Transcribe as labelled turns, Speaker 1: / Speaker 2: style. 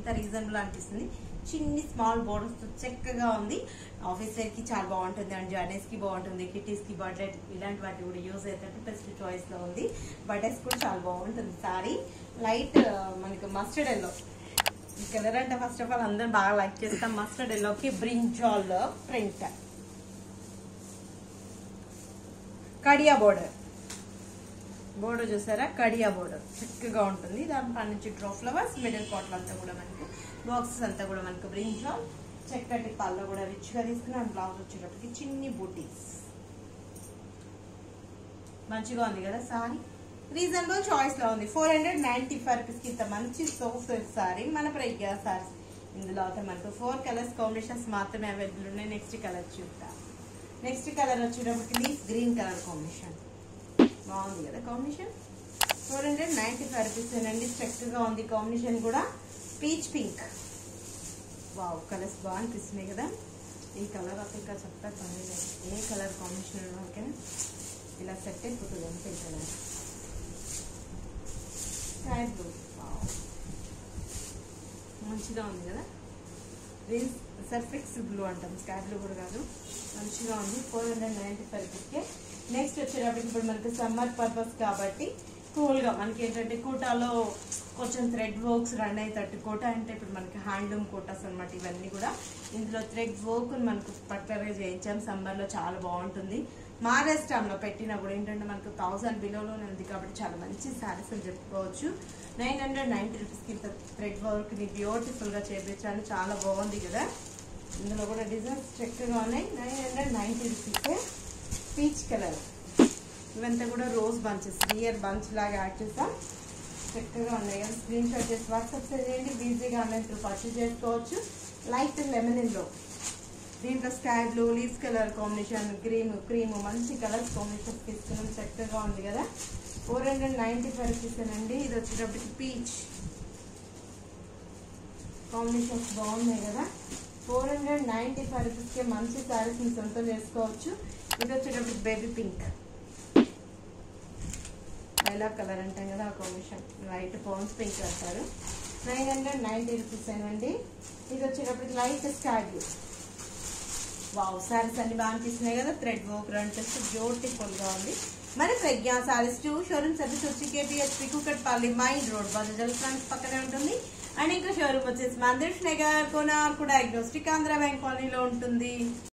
Speaker 1: ఎంత రీజనబుల్ అనిపిస్తుంది చిన్ని స్మాల్ బోర్డర్స్ చక్కగా ఉంది ఆఫీస్ వేర్ కి చాలా బాగుంటుంది అండ్ జర్నీస్ కి బాగుంటుంది కిటీస్ కి బర్త్డే ఇలాంటి వాటి కూడా యూజ్ అయితే బెస్ట్ చాయిస్ లో ఉంది బర్త్డేస్ కూడా చాలా బాగుంటుంది సారీ లైట్ మనకి మస్టర్డ్ ఎల్లో ఈ కలర్ అంటే ఫస్ట్ ఆఫ్ ఆల్ అందరం బాగా లైక్ చేస్తాం మస్టర్డ్ ఎల్లోకి బ్రింజాల్ ప్రింట్ కడియా బోర్డర్ బోర్డర్ చూసారా కడియా బోర్డర్ చక్కగా ఉంటుంది దానిపై నుంచి డ్రో ఫ్లవర్స్ మిడిల్ కాటల్ అంతా కూడా మనకు బాక్సెస్ అంతా కూడా మనకు బ్రింజాల్ చక్కటి పళ్ళు కూడా రిచ్ గా తీసుకున్నాం బ్లౌజ్ వచ్చేటప్పటికి చిన్ని బూటీస్ మంచిగా ఉంది కదా సారీ రీజనబుల్ చాయిస్ లో ఉంది four hundred ninety five rupees కి ఇంత మంచి సోఫ్ సారీ మన ప్రజ్ఞా సారీస్ ఇందులో అయితే మనకు ఫోర్ కలర్స్ కాంబినేషన్స్ మాత్రమే అవైలబుల్ ఉన్నాయి నెక్స్ట్ కలర్ చూద్దాం నెక్స్ట్ కలర్ వచ్చేటప్పటికి లీఫ్ గ్రీన్ కలర్ కాంబినేషన్ బాగుంది కదా combination four hundred ninety five rupees అండి చక్కగా ఉంది కాంబినేషన్ కూడా పీచ్ పింక్ వావ్ కలర్స్ బాగా అనిపిస్తున్నాయి కదా ఈ కలర్ అసలు ఇంకా చెప్తా పని లేదు ఏ కలర్ కాంబినేషన్ ఓకేనా ఇలా సెట్ అయిపోతుంది అంతే ఈ కలర్ స్కై బ్లూ వావ్ మంచిగా ఉంది కదా రీల్స్ సర్ఫెక్స్ బ్లూ అంటాం స్కై బ్లూ కూడా కాదు మంచిగా ఉంది ఫోర్ హండ్రెడ్ నైంటీ ఫైవ్ రూపీస్కి నెక్స్ట్ వచ్చేటప్పటికి ఇప్పుడు మనకి సమ్మర్ పర్పస్ కాబట్టి కూల్గా మనకి ఏంటంటే కోటాలో కొంచెం థ్రెడ్ వర్క్స్ రన్ అయ్యేటట్టు కోట అంటే ఇప్పుడు మనకి హ్యాండ్లూమ్ కోటాస్ అనమాట ఇవన్నీ కూడా ఇందులో థ్రెడ్ వర్క్ మనకు పర్టికులర్గా చేయించాం సమ్మర్లో చాలా బాగుంటుంది మహారాష్ట్రలో పెట్టినా కూడా ఏంటంటే మనకు థౌసండ్ బిలోలోనే ఉంది కాబట్టి చాలా మంచి శారీస్ అని చెప్పుకోవచ్చు నైన్ హండ్రెడ్ నైంటీ రూపీస్కి ఇంత థ్రెడ్ వర్క్ని బ్యూటిఫుల్గా చేయించాను చాలా బాగుంది కదా ఇందులో కూడా డిజైన్స్ చక్కగా ఉన్నాయి నైన్ హండ్రెడ్ నైంటీ రూపీసే పీచ్ కలర్ ఇవంతా కూడా రోజ్ బంచెస్ రియర్ బంచ్ లాగా యాడ్ చేస్తాం చక్కగా ఉన్నాయి కదా స్క్రీన్ షాట్ చేసి వాట్సాప్ చేయండి ఈజీగా ఆన్లైన్ త్రూ పర్చేస్ చేసుకోవచ్చు లైట్ లెమన్ ఎల్లో దీంట్లో sky blue leaf colour combination green cream మంచి కలర్స్ కాంబినేషన్ తీసుకున్నాం చక్కగా ఉంది కదా four hundred ninety five rupees అండి ఇది వచ్చేటప్పటికి పీచ్ కాంబినేషన్స్ బాగున్నాయి కదా ఫోర్ హండ్రెడ్ నైంటీ ఫైవ్ రూపీస్కి మంచి శారీస్ మీ సొంతం చేసుకోవచ్చు ఇది వచ్చేటప్పటికి బేబీ పింక్ లైలా కలర్ అంటాం కదా ఆ కాంబినేషన్ లైట్ పౌన్స్ పింక్ అంటారు నైన్ హండ్రెడ్ నైంటీ రూపీస్ అండి ఇది వచ్చేటప్పటికి light sky blue wow saris అన్ని బాగా అనిపిస్తున్నాయి కదా థ్రెడ్ వర్క్ రన్ చేస్తే బ్యూటిఫుల్ గా ఉంది మరి Pragnya saris two showroom service వచ్చి KPHB Kukatpally main road Bajaj finance పక్కనే ఉంటుంది అండ్ ఇంకా షోరూమ్ వచ్చేసి మందిర్ నగర్ కోనార్కు డయాగ్నోస్టిక్ ఆంధ్ర బ్యాంక్ కాలనీలో ఉంటుంది